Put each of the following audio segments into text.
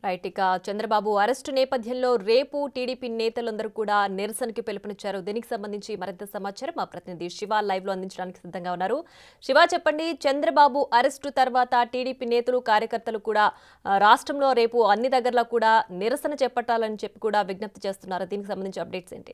right ఇక Chandrababu arrest నేపథ్యంలో రేపు టీడీపీ నేతలందరూ కూడా నిరసనకి పిలుపునిచ్చారు దీనికి సంబంధించి మరింత సమాచారం మా ప్రతినిధి శివ లైవ్ లో అందించడానికి సిద్ధంగా ఉన్నారు శివ చెప్పండి చంద్రబాబు అరెస్టు తర్వాత టీడీపీ నేతలు కార్యకర్తలు కూడా ఆ, రాష్ట్రంలో రేపు అన్ని దగ్గరలో కూడా నిరసన చేపట్టాలని చెప్పి కూడా విజ్ఞప్తి చేస్తున్నారు దీనికి సంబంధించి అప్డేట్స్ ఏంటి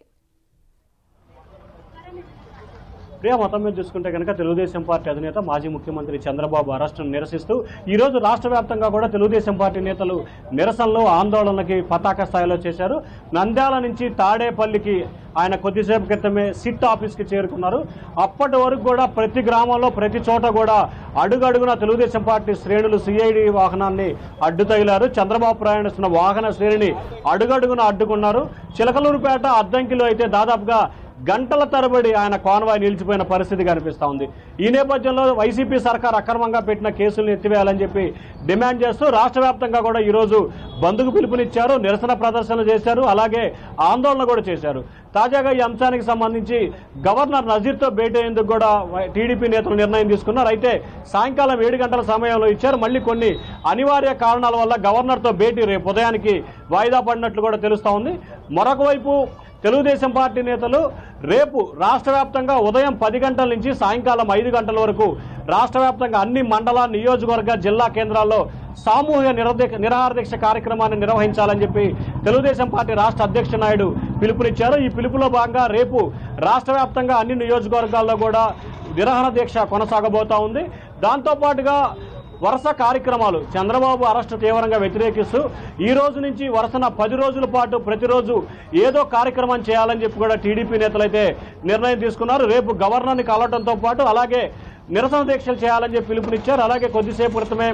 ప్రియా మొత్తం మీద చూసుకుంటే కనుక తెలుగుదేశం పార్టీ అధినేత మాజీ ముఖ్యమంత్రి చంద్రబాబు అరెస్టును నిరసిస్తూ ఈ రోజు రాష్ట్ర వ్యాప్తంగా కూడా తెలుగుదేశం పార్టీ నేతలు నిరసనలు ఆందోళనకి పతాక స్థాయిలో చేశారు నంద్యాల నుంచి తాడేపల్లికి ఆయన కొద్దిసేపు క్రితమే సిట్ ఆఫీస్కి చేరుకున్నారు అప్పటి వరకు కూడా ప్రతి గ్రామంలో ప్రతి చోట కూడా అడుగడుగున తెలుగుదేశం పార్టీ శ్రేణులు సిఐడి వాహనాన్ని అడ్డు తగిలారు చంద్రబాబు ప్రయాణిస్తున్న వాహన శ్రేణిని అడుగడుగున అడ్డుకున్నారు చిలకలూరుపేట అద్దంకిలో అయితే దాదాపుగా గంటల తరబడి ఆయన కాన్వాయ్ నిలిచిపోయిన పరిస్థితి కనిపిస్తా ఉంది ఈ నేపథ్యంలో వైసీపీ సర్కార్ అక్రమంగా పెట్టిన కేసులను ఎత్తివేయాలని చెప్పి డిమాండ్ చేస్తూ రాష్ట్ర వ్యాప్తంగా కూడా ఈరోజు బంద్కు పిలుపునిచ్చారు నిరసన ప్రదర్శనలు చేశారు అలాగే ఆందోళన కూడా చేశారు తాజాగా ఈ అంశానికి సంబంధించి గవర్నర్ నజీర్తో భేటీ అయ్యేందుకు కూడా వై- టీడీపీ నేతలు నిర్ణయం తీసుకున్నారు అయితే సాయంకాలం ఏడు గంటల సమయంలో ఇచ్చారు మళ్ళీ కొన్ని అనివార్య కారణాల వల్ల గవర్నర్తో భేటీ రేపు ఉదయానికి వాయిదా పడినట్లు కూడా తెలుస్తా ఉంది మరొక వైపు తెలుగుదేశం పార్టీ నేతలు రేపు రాష్ట్ర వ్యాప్తంగా ఉదయం పది గంటల నుంచి సాయంకాలం ఐదు గంటల వరకు రాష్ట్ర వ్యాప్తంగా అన్ని మండల నియోజకవర్గ జిల్లా కేంద్రాల్లో సామూహిక నిరదీక్ష నిరాహార దీక్ష కార్యక్రమాన్ని నిర్వహించాలని చెప్పి తెలుగుదేశం పార్టీ రాష్ట్ర అధ్యక్ష నాయుడు పిలుపునిచ్చారు ఈ పిలుపులో భాగంగా రేపు రాష్ట్ర వ్యాప్తంగా అన్ని నియోజకవర్గాల్లో కూడా నిరాహార దీక్ష కొనసాగబోతా ఉంది దాంతోపాటుగా వరుస కార్యక్రమాలు చంద్రబాబు అరెస్టు తీవ్రంగా వ్యతిరేకిస్తూ ఈ రోజు నుంచి వరుసన పది రోజుల పాటు ప్రతిరోజు ఏదో కార్యక్రమం చేయాలని చెప్పి కూడా టీడీపీ నేతలైతే నిర్ణయం తీసుకున్నారు రేపు గవర్నర్ని కలవడంతో పాటు అలాగే నిరసన దీక్షలు చేయాలని చెప్పి పిలుపునిచ్చారు అలాగే కొద్దిసేపు క్రితమే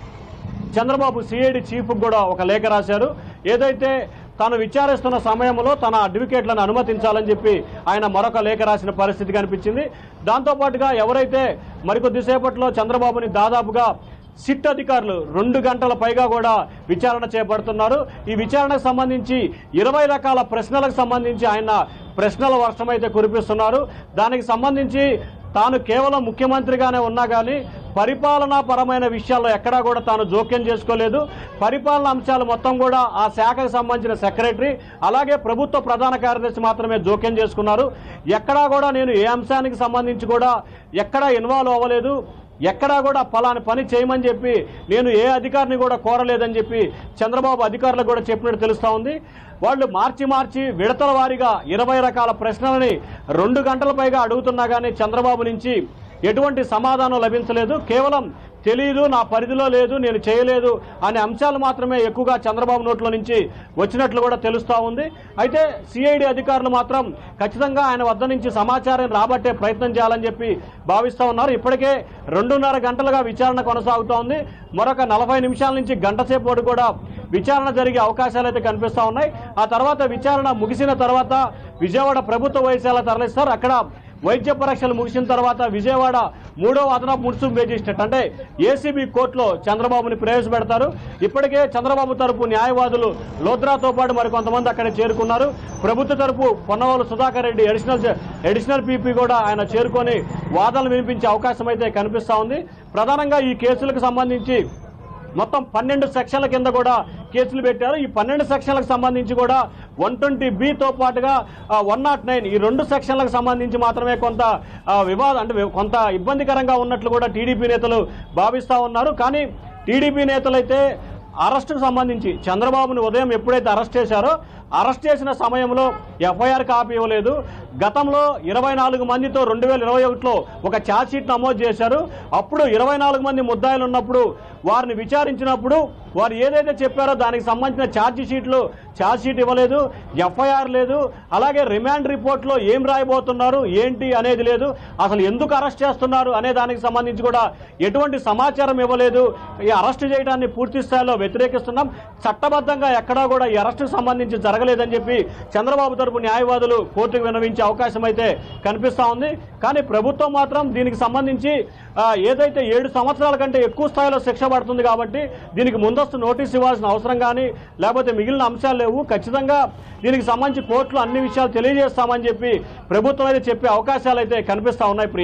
చంద్రబాబు సిఐడి చీఫ్ కూడా ఒక లేఖ రాశారు ఏదైతే తాను విచారిస్తున్న సమయంలో తన అడ్వకేట్లను అనుమతించాలని చెప్పి ఆయన మరొక లేఖ రాసిన పరిస్థితి కనిపించింది దాంతోపాటుగా ఎవరైతే మరికొద్దిసేపట్లో చంద్రబాబుని దాదాపుగా సిట్ అధికారులు రెండు గంటల పైగా కూడా విచారణ చేపడుతున్నారు ఈ విచారణకు సంబంధించి ఇరవై రకాల ప్రశ్నలకు సంబంధించి ఆయన ప్రశ్నల వర్షం అయితే కురిపిస్తున్నారు దానికి సంబంధించి తాను కేవలం ముఖ్యమంత్రిగానే ఉన్నా కానీ పరిపాలనా పరమైన విషయాల్లో ఎక్కడా కూడా తాను జోక్యం చేసుకోలేదు పరిపాలన అంశాలు మొత్తం కూడా ఆ శాఖకు సంబంధించిన సెక్రటరీ అలాగే ప్రభుత్వ ప్రధాన కార్యదర్శి మాత్రమే జోక్యం చేసుకున్నారు ఎక్కడా కూడా నేను ఏ అంశానికి సంబంధించి కూడా ఎక్కడా ఇన్వాల్వ్ అవ్వలేదు ఎక్కడా కూడా ఫలాని పని చేయమని చెప్పి నేను ఏ అధికారిని కూడా కోరలేదని చెప్పి చంద్రబాబు అధికారులకు కూడా చెప్పినట్టు తెలుస్తా ఉంది వాళ్ళు మార్చి మార్చి విడతల వారీగా ఇరవై రకాల ప్రశ్నలని రెండు గంటల పైగా అడుగుతున్నా కానీ చంద్రబాబు నుంచి ఎటువంటి సమాధానం లభించలేదు కేవలం తెలియదు నా పరిధిలో లేదు నేను చేయలేదు అనే అంశాలు మాత్రమే ఎక్కువగా చంద్రబాబు నోట్లో నుంచి వచ్చినట్లు కూడా తెలుస్తూ ఉంది అయితే సిఐడి అధికారులు మాత్రం ఖచ్చితంగా ఆయన వద్ద నుంచి సమాచారం రాబట్టే ప్రయత్నం చేయాలని చెప్పి భావిస్తూ ఉన్నారు ఇప్పటికే రెండున్నర గంటలుగా విచారణ కొనసాగుతూ ఉంది మరొక నలభై నిమిషాల నుంచి గంట సేపు వరకు కూడా విచారణ జరిగే అవకాశాలు అయితే కనిపిస్తూ ఉన్నాయి ఆ తర్వాత విచారణ ముగిసిన తర్వాత విజయవాడ ప్రభుత్వ వైద్యశాల తరలిస్తారు అక్కడ వైద్య పరీక్షలు ముగిసిన తర్వాత విజయవాడ మూడో అదనపు మున్సిపల్ మేజిస్ట్రేట్ అంటే ఏసీబీ కోర్టులో చంద్రబాబుని ప్రవేశపెడతారు ఇప్పటికే చంద్రబాబు తరపు న్యాయవాదులు లోద్రాతో పాటు మరికొంతమంది అక్కడ చేరుకున్నారు ప్రభుత్వ తరపు పొన్నవాళ్ళు సుధాకర్ రెడ్డి అడిషనల్ జ- అడిషనల్ పీపీ కూడా ఆయన చేరుకొని వాదనలు వినిపించే అవకాశం అయితే కనిపిస్తా ఉంది ప్రధానంగా ఈ కేసులకు సంబంధించి మొత్తం పన్నెండు సెక్షన్ల కింద కూడా కేసులు పెట్టారు ఈ పన్నెండు సెక్షన్లకు సంబంధించి కూడా వన్ ట్వంటీ బితో పాటుగా వన్ నాట్ నైన్ ఈ రెండు సెక్షన్లకు సంబంధించి మాత్రమే కొంత ఆ, వివాదం అంటే వి- కొంత ఇబ్బందికరంగా ఉన్నట్లు కూడా టీడీపీ నేతలు భావిస్తూ ఉన్నారు కానీ టీడీపీ నేతలైతే అరెస్టుకు సంబంధించి చంద్రబాబుని ఉదయం ఎప్పుడైతే అరెస్ట్ చేశారో అరెస్ట్ చేసిన సమయంలో ఎఫ్ఐఆర్ కాపీ ఇవ్వలేదు గతంలో ఇరవై నాలుగు మందితో రెండు వేల ఇరవై ఒకటిలో ఒక ఛార్జ్ షీట్ నమోదు చేశారు అప్పుడు ఇరవై నాలుగు మంది ముద్దాయిలు ఉన్నప్పుడు వారిని విచారించినప్పుడు వారు ఏదైతే చెప్పారో దానికి సంబంధించిన ఛార్జ్ షీట్లు ఛార్జ్ షీట్ ఇవ్వలేదు ఎఫ్ఐఆర్ లేదు అలాగే రిమాండ్ రిపోర్ట్లో ఏం రాయబోతున్నారు ఏంటి అనేది లేదు అసలు ఎందుకు అరెస్ట్ చేస్తున్నారు అనే దానికి సంబంధించి కూడా ఎటువంటి సమాచారం ఇవ్వలేదు ఈ అరెస్ట్ చేయడాన్ని పూర్తి స్థాయిలో వ్యతిరేకిస్తున్నాం చట్టబద్ధంగా ఎక్కడా కూడా ఈ అరెస్టుకు సంబంధించి జరగలేదని చెప్పి చంద్రబాబు తరపు న్యాయవాదులు కోర్టుకు విన్నవించే అవకాశం అయితే కనిపిస్తా ఉంది కానీ ప్రభుత్వం మాత్రం దీనికి సంబంధించి ఆ, ఏదైతే ఏడు సంవత్సరాల కంటే ఎక్కువ స్థాయిలో శిక్ష పడుతుంది కాబట్టి దీనికి ముందస్తు నోటీస్ ఇవ్వాల్సిన అవసరం కానీ లేకపోతే మిగిలిన అంశాలు లేవు ఖచ్చితంగా దీనికి సంబంధించి కోర్టులో అన్ని విషయాలు తెలియజేస్తామని చెప్పి ప్రభుత్వం అయితే చెప్పే అవకాశాలు అయితే కనిపిస్తా ఉన్నాయి ప్రియా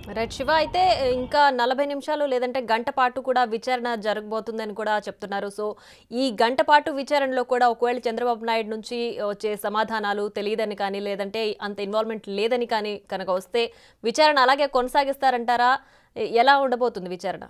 రైట్ శివ అయితే ఇంకా నలభై నిమిషాలు లేదంటే గంట పాటు కూడా విచారణ జరగబోతుందని కూడా చెప్తున్నారు సో ఈ గంట పాటు విచారణలో కూడా ఒకవేళ చంద్రబాబు నాయుడు నుంచి వచ్చే సమాధానాలు తెలియదని కానీ లేదంటే అంత ఇన్వాల్వ్మెంట్ లేదని కానీ కనుక వస్తే విచారణ అలాగే కొనసాగిస్తారంటారా ఎ- ఎలా ఉండబోతుంది విచారణ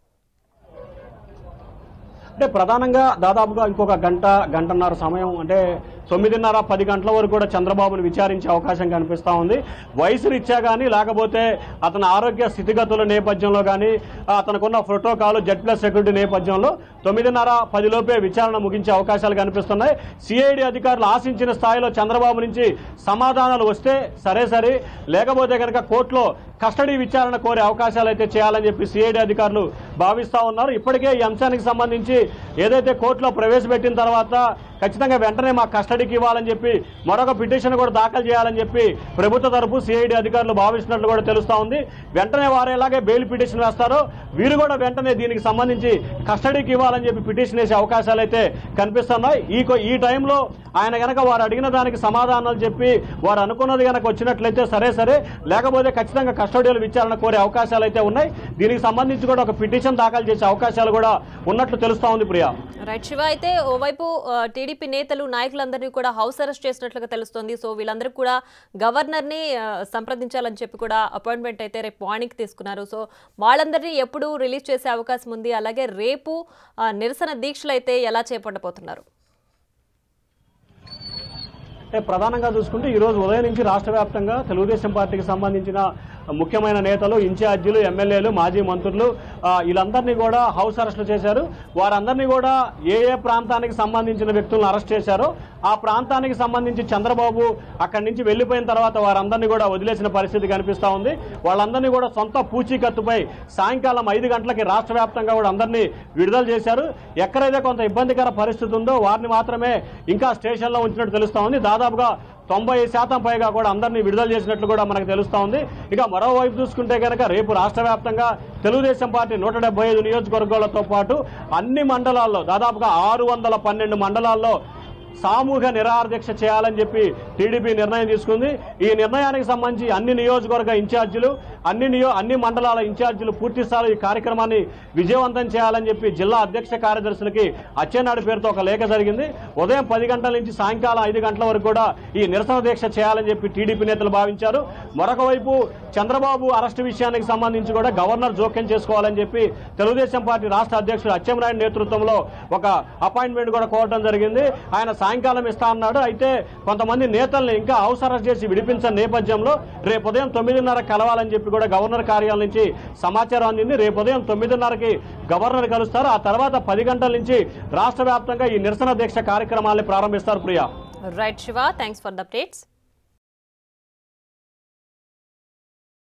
అంటే ప్రధానంగా దాదాపుగా ఇంకొక గంట గంటన్నర సమయం అంటే తొమ్మిదిన్నర పది గంటల వరకు కూడా చంద్రబాబును విచారించే అవకాశం కనిపిస్తూ ఉంది వయసు రీత్యా కానీ లేకపోతే అతని ఆరోగ్య స్థితిగతుల నేపథ్యంలో కానీ అతనుకున్న ప్రోటోకాల్ జెడ్ ప్లస్ సెక్యూరిటీ నేపథ్యంలో తొమ్మిదిన్నర పదిలోపే విచారణ ముగించే అవకాశాలు కనిపిస్తున్నాయి సిఐడి అధికారులు ఆశించిన స్థాయిలో చంద్రబాబు నుంచి సమాధానాలు వస్తే సరే సరే లేకపోతే కనుక కోర్టులో కస్టడీ విచారణ కోరే అవకాశాలు అయితే చేయాలని చెప్పి సిఐడి అధికారులు భావిస్తా ఉన్నారు ఇప్పటికే ఈ అంశానికి సంబంధించి ఏదైతే కోర్టులో ప్రవేశపెట్టిన తర్వాత ఖచ్చితంగా వెంటనే మా కస్టడీకి ఇవ్వాలని చెప్పి మరొక పిటిషన్ కూడా దాఖలు చేయాలని చెప్పి ప్రభుత్వ తరపు సిఐడి అధికారులు భావిస్తున్నట్లు కూడా తెలుస్తా ఉంది వెంటనే వారు ఎలాగే బెయిల్ పిటిషన్ వేస్తారో వీరు కూడా వెంటనే దీనికి సంబంధించి కస్టడీకి ఇవ్వాలని చెప్పి పిటిషన్ వేసే అవకాశాలు అయితే కనిపిస్తున్నాయి ఈ కొ- ఈ టైంలో ఆయన గనక వారు అడిగిన దానికి సమాధానాలు చెప్పి వారు అనుకున్నది గనక వచ్చినట్లయితే సరే సరే లేకపోతే ఖచ్చితంగా కస్టడీలో విచారణ కోరే అవకాశాలు అయితే ఉన్నాయి దీనికి సంబంధించి కూడా ఒక పిటిషన్ దాఖలు చేసే అవకాశాలు కూడా ఉన్నట్లు తెలుస్తా ఉంది ప్రియా రైట్ శివ అయితే ఓవైపు ఆ, టీడీపీ నేతలు నాయకులందరినీ కూడా హౌస్ అరెస్ట్ చేసినట్లుగా తెలుస్తోంది సో వీళ్ళందరూ కూడా గవర్నర్ని ఆ, సంప్రదించాలని చెప్పి కూడా అపాయింట్మెంట్ అయితే రేపు మార్నింగ్ తీసుకున్నారు సో వాళ్ళందరినీ ఎప్పుడు రిలీజ్ చేసే అవకాశం ఉంది అలాగే రేపు ఆ, నిరసన దీక్షలు అయితే ఎలా చేపట్టబోతున్నారు అంటే ప్రధానంగా చూసుకుంటే ఈ రోజు ఉదయం నుంచి రాష్ట్ర వ్యాప్తంగా తెలుగుదేశం పార్టీకి సంబంధించిన ముఖ్యమైన నేతలు ఇన్ఛార్జీలు ఎమ్మెల్యేలు మాజీ మంత్రులు ఆ, వీళ్ళందరినీ కూడా హౌస్ అరెస్టులు చేశారు వారందరినీ కూడా ఏ ఏ ప్రాంతానికి సంబంధించిన వ్యక్తులను అరెస్ట్ చేశారో ఆ ప్రాంతానికి సంబంధించి చంద్రబాబు అక్కడి నుంచి వెళ్ళిపోయిన తర్వాత వారందరినీ కూడా వదిలేసిన పరిస్థితి కనిపిస్తా ఉంది వాళ్ళందరినీ కూడా సొంత పూచీకత్తుపై సాయంకాలం ఐదు గంటలకి రాష్ట్ర వ్యాప్తంగా కూడా అందరినీ విడుదల చేశారు ఎక్కడైతే కొంత ఇబ్బందికర పరిస్థితి ఉందో వారిని మాత్రమే ఇంకా స్టేషన్లో ఉంచినట్టు తెలుస్తా ఉంది దాదాపుగా తొంభై శాతం పైగా కూడా అందరినీ విడుదల చేసినట్లు కూడా మనకు తెలుస్తా ఉంది ఇక మరోవైపు చూసుకుంటే కనుక రేపు రాష్ట్ర వ్యాప్తంగా తెలుగుదేశం పార్టీ నూట డెబ్బై ఐదు నియోజకవర్గాలతో పాటు అన్ని మండలాల్లో దాదాపుగా ఆరు వందల పన్నెండు మండలాల్లో సామూహిక నిరాహారదీక్ష చేయాలని చెప్పి టీడీపీ నిర్ణయం తీసుకుంది ఈ నిర్ణయానికి సంబంధించి అన్ని నియోజకవర్గ ఇన్ఛార్జీలు అన్ని నియో అన్ని మండలాల ఇన్ఛార్జీలు పూర్తి స్థాయిలో ఈ కార్యక్రమాన్ని విజయవంతం చేయాలని చెప్పి జిల్లా అధ్యక్ష కార్యదర్శులకి అచ్చెన్నాడు పేరుతో ఒక లేఖ జరిగింది ఉదయం పది గంటల నుంచి సాయంకాలం ఐదు గంటల వరకు కూడా ఈ నిరసన దీక్ష చేయాలని చెప్పి టీడీపీ నేతలు భావించారు మరొక వైపు చంద్రబాబు అరెస్టు విషయానికి సంబంధించి కూడా గవర్నర్ జోక్యం చేసుకోవాలని చెప్పి తెలుగుదేశం పార్టీ రాష్ట్ర అధ్యక్షుడు అచ్చెన్నాయుడు నేతృత్వంలో ఒక అపాయింట్మెంట్ కూడా కోరడం జరిగింది ఆయన సాయంకాలం ఇస్తా అన్నాడు అయితే కొంతమంది నేతల్ని ఇంకా హౌస్ అరెస్ట్ చేసి విడిపించిన నేపథ్యంలో రేపు ఉదయం తొమ్మిదిన్నర కలవాలని చెప్పి కూడా గవర్నర్ కార్యాలయం నుంచి సమాచారం అందింది రేపు ఉదయం తొమ్మిదిన్నరకి గవర్నర్ కలుస్తారు ఆ తర్వాత పది గంటల నుంచి రాష్ట్ర వ్యాప్తంగా ఈ నిరసన దీక్ష కార్యక్రమాల్ని ప్రారంభిస్తారు Priya right Shiva thanks for the updates